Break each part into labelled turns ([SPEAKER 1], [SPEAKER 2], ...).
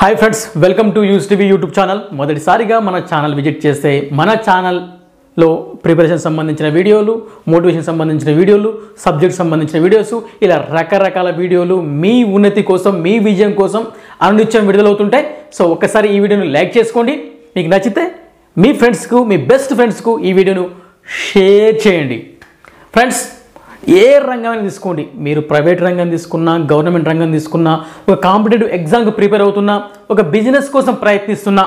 [SPEAKER 1] hi friends welcome to use TV YouTube channel మొదటిసారిగా మన channel visit చేస్తే మన ఛానల్లో ప్రిపరేషన్ సంబంధించిన వీడియోలు మోటివేషన్ సంబంధించిన వీడియోలు సబ్జెక్ట్ సంబంధించిన వీడియోస్ ఇలా రకరకాల వీడియోలు మీ ఉన్నతి కోసం మీ విజయం కోసం అనునిత్యం విడుదలవుతుంటాయి సో ఒక్కసారి ఈ వీడియోను లైక్ చేసుకోండి మీకు నచ్చితే మీ ఫ్రెండ్స్కు మీ బెస్ట్ ఫ్రెండ్స్కు ఈ వీడియోను షేర్ చేయండి ఫ్రెండ్స్ ఏ రంగమైనా తీసుకోండి మీరు ప్రైవేట్ రంగం తీసుకున్నా గవర్నమెంట్ రంగం తీసుకున్నా ఒక కాంపిటేటివ్ ఎగ్జామ్కి ప్రిపేర్ అవుతున్నా ఒక బిజినెస్ కోసం ప్రయత్నిస్తున్నా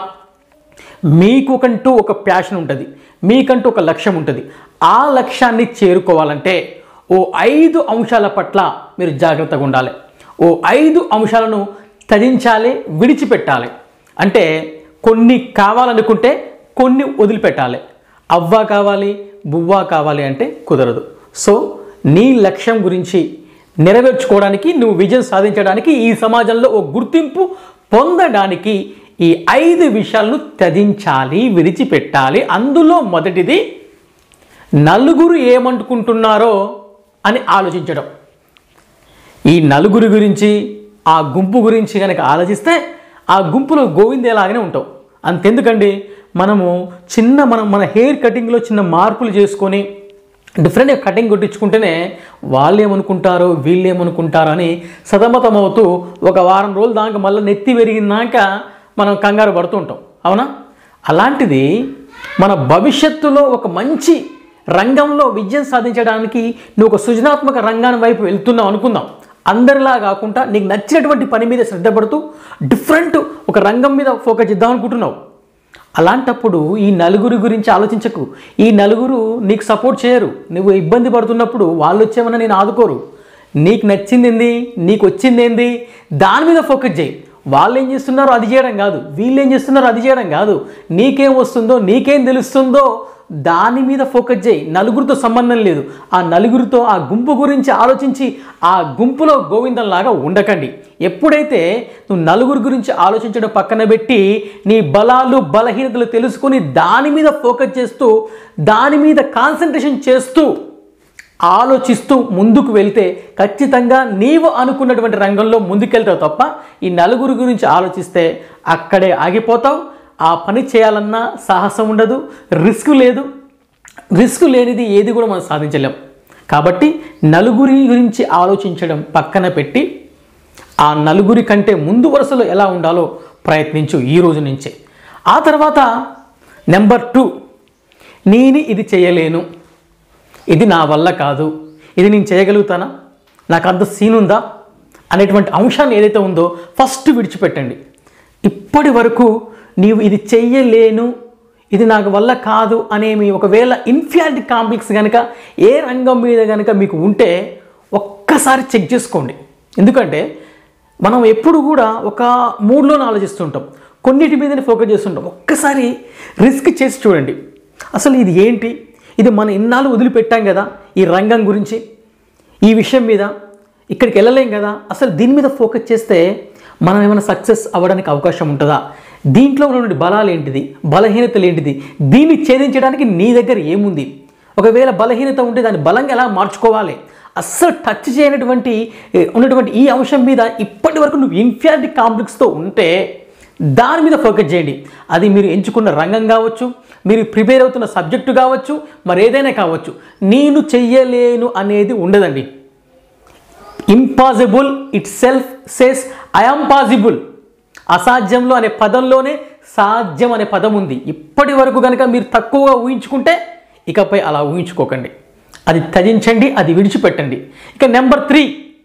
[SPEAKER 1] మీకుకంటూ ఒక ప్యాషన్ ఉంటుంది మీకంటూ ఒక లక్ష్యం ఉంటుంది ఆ లక్ష్యాన్ని చేరుకోవాలంటే ఓ ఐదు అంశాల పట్ల మీరు జాగ్రత్తగా ఉండాలి ఓ ఐదు అంశాలను త్యజించాలి విడిచిపెట్టాలి అంటే కొన్ని కావాలనుకుంటే కొన్ని వదిలిపెట్టాలి అవ్వ కావాలి బువ్వ కావాలి అంటే కుదరదు సో నీ లక్ష్యం గురించి నెరవేర్చుకోవడానికి నువ్వు విజయం సాధించడానికి ఈ సమాజంలో ఒక గుర్తింపు పొందడానికి ఈ ఐదు విషయాలను త్యజించాలి విడిచిపెట్టాలి అందులో మొదటిది నలుగురు ఏమనుకుంటున్నారో అని ఆలోచించడం ఈ నలుగురి గురించి ఆ గుంపు గురించి కనుక ఆలోచిస్తే ఆ గుంపులో గోవిందేలాగానే ఉంటాం అంతెందుకండి మనము చిన్న మనం మన హెయిర్ కటింగ్లో చిన్న మార్పులు చేసుకొని డిఫరెంట్గా కటింగ్ కొట్టించుకుంటేనే వాళ్ళు ఏమనుకుంటారో వీళ్ళు ఏమనుకుంటారో అని సతమతం అవుతూ ఒక వారం రోజుల దాకా మళ్ళీ నెత్తి పెరిగినాక మనం కంగారు పడుతూ ఉంటాం అవునా అలాంటిది మన భవిష్యత్తులో ఒక మంచి రంగంలో విజయం సాధించడానికి నువ్వు ఒక సృజనాత్మక రంగాన్ని వైపు వెళ్తున్నావు అనుకుందాం అందరిలా కాకుండా నీకు నచ్చినటువంటి పని మీద శ్రద్ధ పడుతూ డిఫరెంట్ ఒక రంగం మీద ఫోకస్ చేద్దాం అనుకుంటున్నావు అలాంటప్పుడు ఈ నలుగురి గురించి ఆలోచించకు ఈ నలుగురు నీకు సపోర్ట్ చేయరు నువ్వు ఇబ్బంది పడుతున్నప్పుడు వాళ్ళు వచ్చేమన్నా నేను ఆదుకోరు నీకు నచ్చింది ఏంది నీకు వచ్చింది ఏంది దాని మీద ఫోకస్ చేయి వాళ్ళు ఏం చేస్తున్నారో అది చేయడం కాదు వీళ్ళు ఏం చేస్తున్నారో అది చేయడం కాదు నీకేం వస్తుందో నీకేం తెలుస్తుందో దాని మీద ఫోకస్ చేయి నలుగురితో సంబంధం లేదు ఆ నలుగురితో ఆ గుంపు గురించి ఆలోచించి ఆ గుంపులో గోవిందంలాగా ఉండకండి ఎప్పుడైతే నువ్వు నలుగురి గురించి ఆలోచించడం పక్కన పెట్టి నీ బలాలు బలహీనతలు తెలుసుకొని దాని మీద ఫోకస్ చేస్తూ దాని మీద కాన్సన్ట్రేషన్ చేస్తూ ఆలోచిస్తూ ముందుకు వెళ్తే ఖచ్చితంగా నీవు అనుకున్నటువంటి రంగంలో ముందుకెళ్తావు తప్ప ఈ నలుగురు గురించి ఆలోచిస్తే అక్కడే ఆగిపోతావు ఆ పని చేయాలన్నా సాహసం ఉండదు రిస్క్ లేదు రిస్క్ లేనిది ఏది కూడా మనం సాధించలేం కాబట్టి నలుగురి గురించి ఆలోచించడం పక్కన పెట్టి ఆ నలుగురి కంటే ముందు వరుసలో ఎలా ఉండాలో ప్రయత్నించు ఈ రోజు నుంచే ఆ తర్వాత నెంబర్ టూ నేను ఇది చేయలేను ఇది నా వల్ల కాదు ఇది నేను చేయగలుగుతానా నాకు అంత సీన్ ఉందా అనేటువంటి అంశాన్ని ఏదైతే ఉందో ఫస్ట్ విడిచిపెట్టండి ఇప్పటి వరకు నీవు ఇది చెయ్యలేను ఇది నాకు వల్ల కాదు అనే మీ ఒకవేళ ఇన్ఫియారిటీ కాంప్లెక్స్ కనుక ఏ రంగం మీద కనుక మీకు ఉంటే ఒక్కసారి చెక్ చేసుకోండి ఎందుకంటే మనం ఎప్పుడు కూడా ఒక మూడ్లోనే ఆలోచిస్తుంటాం కొన్నిటి మీదనే ఫోకస్ చేస్తుంటాం ఒక్కసారి రిస్క్ చేసి చూడండి అసలు ఇది ఏంటి ఇది మనం ఇన్నాళ్ళు వదిలిపెట్టాం కదా ఈ రంగం గురించి ఈ విషయం మీద ఇక్కడికి వెళ్ళలేం కదా అసలు దీని మీద ఫోకస్ చేస్తే మనం ఏమైనా సక్సెస్ అవ్వడానికి అవకాశం ఉంటుందా దీంట్లో ఉన్నటువంటి బలాలు ఏంటిది బలహీనతలు ఏంటిది దీన్ని ఛేదించడానికి నీ దగ్గర ఏముంది ఒకవేళ బలహీనత ఉంటే దాన్ని బలంగా ఎలా మార్చుకోవాలి అస్సలు టచ్ చేయనటువంటి ఏ, ఉన్నటువంటి ఈ అంశం మీద ఇప్పటి వరకు నువ్వు ఇన్ఫియారిటీ కాంప్లెక్స్తో ఉంటే దాని మీద ఫోకస్ చేయండి అది మీరు ఎంచుకున్న రంగం కావచ్చు మీరు ప్రిపేర్ అవుతున్న సబ్జెక్టు కావచ్చు మరి ఏదైనా కావచ్చు నేను చెయ్యలేను అనేది ఉండదండి impossible itself says I'm possible అసాధ్యంలో అనే పదంలోనే సాధ్యం అనే పదం ఉంది ఇప్పటి వరకు కనుక మీరు తక్కువగా ఊహించుకుంటే ఇకపై అలా ఊహించుకోకండి అది త్యజించండి అది విడిచిపెట్టండి ఇక నెంబర్ త్రీ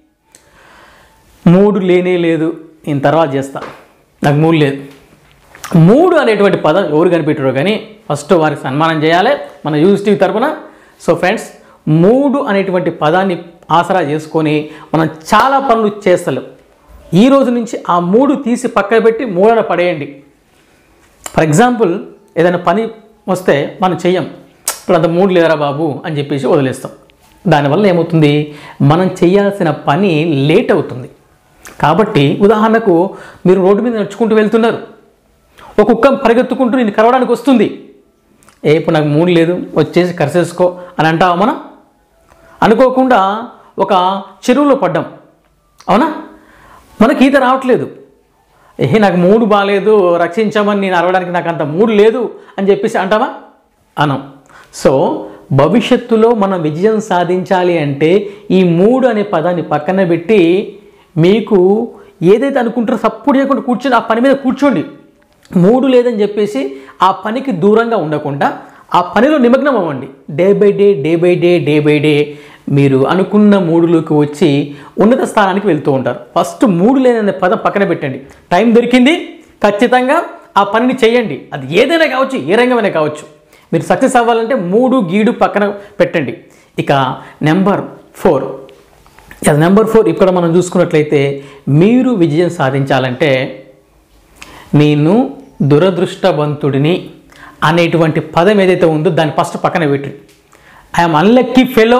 [SPEAKER 1] మూడు లేనే లేదు నేను తర్వాత చేస్తా నాకు మూడు లేదు మూడు అనేటువంటి పదం ఎవరు కనిపెట్టారో కానీ ఫస్ట్ వారికి సన్మానం చేయాలి మన యూజ్ టీవీ తరపున సో ఫ్రెండ్స్ మూడు అనేటువంటి పదాన్ని ఆసరా చేసుకొని మనం చాలా పనులు చేస్తలేం ఈ రోజు నుంచి ఆ మూడు తీసి పక్కన పెట్టి మూడన పడేయండి ఫర్ ఎగ్జాంపుల్ ఏదైనా పని వస్తే మనం చెయ్యం ఇప్పుడు అంత మూడు లేరా బాబు అని చెప్పేసి వదిలేస్తాం దానివల్ల ఏమవుతుంది మనం చేయాల్సిన పని లేట్ అవుతుంది కాబట్టి ఉదాహరణకు మీరు రోడ్డు మీద నడుచుకుంటూ వెళ్తున్నారు ఒక కుక్క పరిగెత్తుకుంటూ నేను కరవడానికి వస్తుంది ఏ ఇప్పుడు నాకు మూడు లేదు వచ్చేసి కరిసేసుకో అని అంటావా మనం అనుకోకుండా ఒక చెరువులో పడ్డాం అవునా మనకి ఈత రావట్లేదు ఏ నాకు మూడు బాగాలేదు రక్షించమని నేను అరవడానికి నాకు అంత మూడు లేదు అని చెప్పేసి అంటామా అనం సో భవిష్యత్తులో మనం విజయం సాధించాలి అంటే ఈ మూడు అనే పదాన్ని పక్కన పెట్టి మీకు ఏదైతే అనుకుంటారో సపోర్ట్ చేయకుండా కూర్చొని ఆ పని మీద కూర్చోండి మూడు లేదని చెప్పేసి ఆ పనికి దూరంగా ఉండకుండా ఆ పనిలో నిమగ్నం అవ్వండి day by day day by day day by day మీరు అనుకున్న మూడులోకి వచ్చి ఉన్నత స్థానానికి వెళ్తూ ఉంటారు ఫస్ట్ మూడు లేననే పదం పక్కన పెట్టండి టైం దొరికింది ఖచ్చితంగా ఆ పనిని చేయండి అది ఏదైనా కావచ్చు ఏ రంగమైనా కావచ్చు మీరు సక్సెస్ అవ్వాలంటే మూడు గీడు పక్కన పెట్టండి ఇక నెంబర్ ఫోర్ అది నెంబర్ ఫోర్ ఇక్కడ మనం చూసుకున్నట్లయితే మీరు విజయం సాధించాలంటే నేను దురదృష్టవంతుడిని అనేటువంటి పదం ఏదైతే ఉందో దాన్ని ఫస్ట్ పక్కన పెట్టి ఐఎమ్ అన్లక్కీ ఫెలో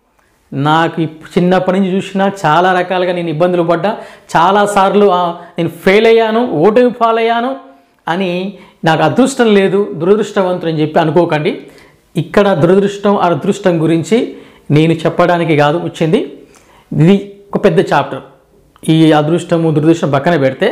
[SPEAKER 1] నాకు ఇప్- చిన్నప్పటి నుంచి చూసినా చాలా రకాలుగా నేను ఇబ్బందులు పడ్డా చాలాసార్లు ఆ, నేను ఫెయిల్ అయ్యాను ఓటమి పాలయ్యాను అని నాకు అదృష్టం లేదు దురదృష్టవంతుడు అని చెప్పి అనుకోకండి ఇక్కడ దురదృష్టం అదృష్టం గురించి నేను చెప్పడానికి కాదు వచ్చింది ఇది ఒక పెద్ద చాప్టర్ ఈ అదృష్టము దురదృష్టం పక్కన పెడితే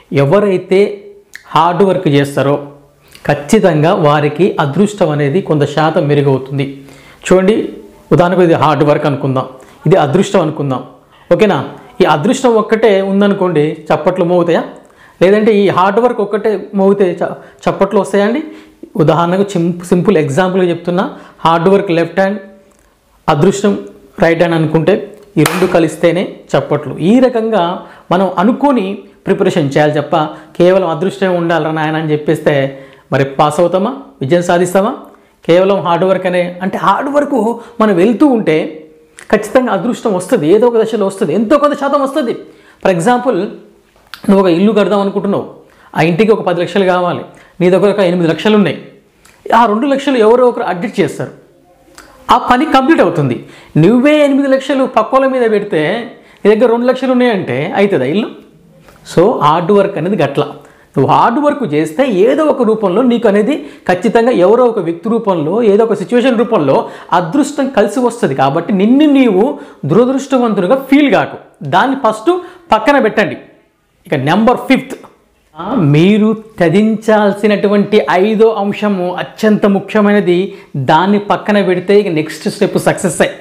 [SPEAKER 1] ఎవరైతే హార్డ్ వర్క్ చేస్తారో ఖచ్చితంగా వారికి అదృష్టం అనేది కొంత శాతం మెరుగవుతుంది చూడండి ఉదాహరణకు ఇది హార్డ్ వర్క్ అనుకుందాం ఇది అదృష్టం అనుకుందాం ఓకేనా ఈ అదృష్టం ఒక్కటే ఉందనుకోండి చప్పట్లు మోగుతాయా లేదంటే ఈ హార్డ్ వర్క్ ఒక్కటే మోగితే చ- చప్పట్లు వస్తాయండి ఉదాహరణకు సింప్ సింపుల్ ఎగ్జాంపుల్గా చెప్తున్నా హార్డ్ వర్క్ లెఫ్ట్ హ్యాండ్ అదృష్టం రైట్ హ్యాండ్ అనుకుంటే ఈ రెండు కలిస్తేనే చప్పట్లు ఈ రకంగా మనం అనుకొని ప్రిపరేషన్ చేయాలి తప్ప కేవలం అదృష్టం ఉండాలరా నాయన అని చెప్పేస్తే మరి పాస్ అవుతామా విజయం సాధిస్తామా కేవలం హార్డ్ వర్క్ అనే అంటే హార్డ్ వర్క్ మనం వెళ్తూ ఉంటే ఖచ్చితంగా అదృష్టం వస్తుంది ఏదో ఒక దశలో వస్తుంది ఎంతో కొంత శాతం వస్తుంది ఫర్ ఎగ్జాంపుల్ నువ్వు ఒక ఇల్లు కడదాం అనుకుంటున్నావు ఆ ఇంటికి ఒక పది లక్షలు కావాలి నీ దగ్గర ఒక ఎనిమిది లక్షలు ఉన్నాయి ఆ రెండు లక్షలు ఎవరో ఒకరు అడ్జస్ట్ చేస్తారు ఆ పని కంప్లీట్ అవుతుంది నువ్వే ఎనిమిది లక్షలు పక్కోల మీద పెడితే నీ దగ్గర రెండు లక్షలు ఉన్నాయంటే అవుతుందా ఇల్లు సో హార్డ్ వర్క్ అనేది గట్ల నువ్వు హార్డ్ వర్క్ చేస్తే ఏదో ఒక రూపంలో నీకు అనేది ఖచ్చితంగా ఎవరో ఒక వ్యక్తి రూపంలో ఏదో ఒక సిచ్యువేషన్ రూపంలో అదృష్టం కలిసి వస్తుంది కాబట్టి నిన్ను నీవు దురదృష్టవంతునిగా ఫీల్ కాకు దాన్ని ఫస్ట్ పక్కన పెట్టండి ఇక నెంబర్ ఫిఫ్త్ మీరు త్యజించాల్సినటువంటి ఐదో అంశము అత్యంత ముఖ్యమైనది దాన్ని పక్కన పెడితే ఇక నెక్స్ట్ స్టెప్ సక్సెస్ అయ్యి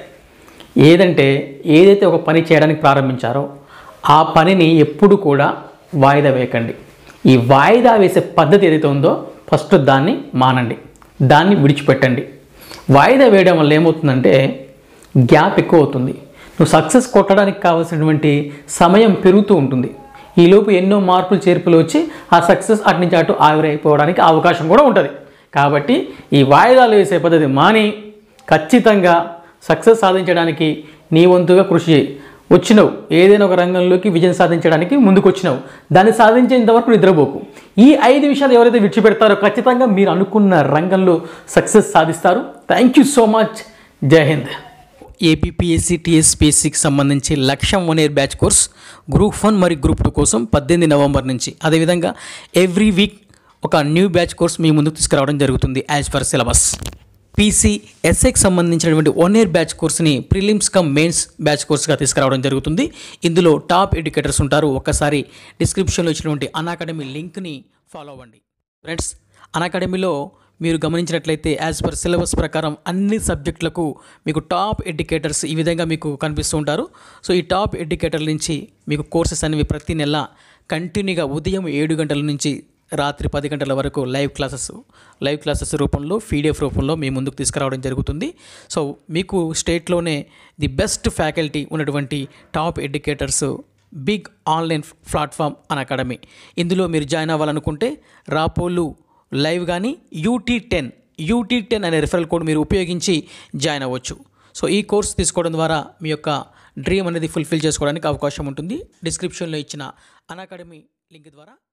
[SPEAKER 1] ఏదంటే ఏదైతే ఒక పని చేయడానికి ప్రారంభించారో ఆ పనిని ఎప్పుడు కూడా వాయిదా వేయకండి ఈ వాయిదా వేసే పద్ధతి ఏదైతే ఉందో ఫస్ట్ దాన్ని మానండి దాన్ని విడిచిపెట్టండి వాయిదా వేయడం వల్ల ఏమవుతుందంటే గ్యాప్ ఎక్కువ అవుతుంది నువ్వు సక్సెస్ కొట్టడానికి కావాల్సినటువంటి సమయం పెరుగుతూ ఉంటుంది ఈలోపు ఎన్నో మార్పులు చేర్పులు వచ్చి ఆ సక్సెస్ అటు నుంచి అటు ఆవిరైపోవడానికి అవకాశం కూడా ఉంటుంది కాబట్టి ఈ వాయిదాలు వేసే పద్ధతి మాని ఖచ్చితంగా సక్సెస్ సాధించడానికి నీ వంతుగా కృషి చేయి వచ్చినావు ఏదైనా ఒక రంగంలోకి విజయం సాధించడానికి ముందుకు వచ్చినావు దాన్ని సాధించేంత వరకు నిద్రపోకు ఈ ఐదు విషయాలు ఎవరైతే విడిచిపెడతారో ఖచ్చితంగా మీరు అనుకున్న రంగంలో సక్సెస్ సాధిస్తారు థ్యాంక్ యూ సో మచ్ జై హింద్ ఏపీఎస్సి టీఎస్పీఎస్సికి సంబంధించి లక్ష్యం one year batch course group one మరియు గ్రూప్ టూ కోసం పద్దెనిమిది నవంబర్ నుంచి అదేవిధంగా ఎవ్రీ వీక్ ఒక న్యూ బ్యాచ్ కోర్స్ మీ ముందుకు తీసుకురావడం జరుగుతుంది యాజ్ పర్ సిలబస్ పీసీ ఎస్ఐకి సంబంధించినటువంటి వన్ ఇయర్ బ్యాచ్ కోర్స్ని ప్రిలిమ్స్ కమ్ మెయిన్స్ బ్యాచ్ కోర్స్గా తీసుకురావడం జరుగుతుంది ఇందులో టాప్ ఎడ్యుకేటర్స్ ఉంటారు ఒక్కసారి డిస్క్రిప్షన్లో ఇచ్చినటువంటి అనాకడమీ లింక్ని ఫాలో అవ్వండి ఫ్రెండ్స్ అనాకడమీలో మీరు గమనించినట్లయితే యాజ్ పర్ సిలబస్ ప్రకారం అన్ని సబ్జెక్టులకు మీకు టాప్ ఎడ్యుకేటర్స్ ఈ విధంగా మీకు కనిపిస్తూ ఉంటారు సో ఈ టాప్ ఎడ్యుకేటర్ నుంచి మీకు కోర్సెస్ అనేవి ప్రతి నెల కంటిన్యూగా ఉదయం ఏడు గంటల నుంచి రాత్రి పది గంటల వరకు లైవ్ క్లాసెస్ లైవ్ క్లాసెస్ రూపంలో పీడిఎఫ్ రూపంలో మీ ముందుకు తీసుకురావడం జరుగుతుంది సో మీకు స్టేట్లోనే ది బెస్ట్ ఫ్యాకల్టీ ఉన్నటువంటి top educators big online platform Unacademy ఇందులో మీరు జాయిన్ అవ్వాలనుకుంటే రాపోలు లైవ్ కానీ యూటీ టెన్ యూటీ టెన్ అనే రిఫరల్ కోడ్ మీరు ఉపయోగించి జాయిన్ అవ్వచ్చు సో ఈ కోర్స్ తీసుకోవడం ద్వారా మీ యొక్క డ్రీమ్ అనేది ఫుల్ఫిల్ చేసుకోవడానికి అవకాశం ఉంటుంది డిస్క్రిప్షన్లో ఇచ్చిన అన్ అకాడమీ లింక్ ద్వారా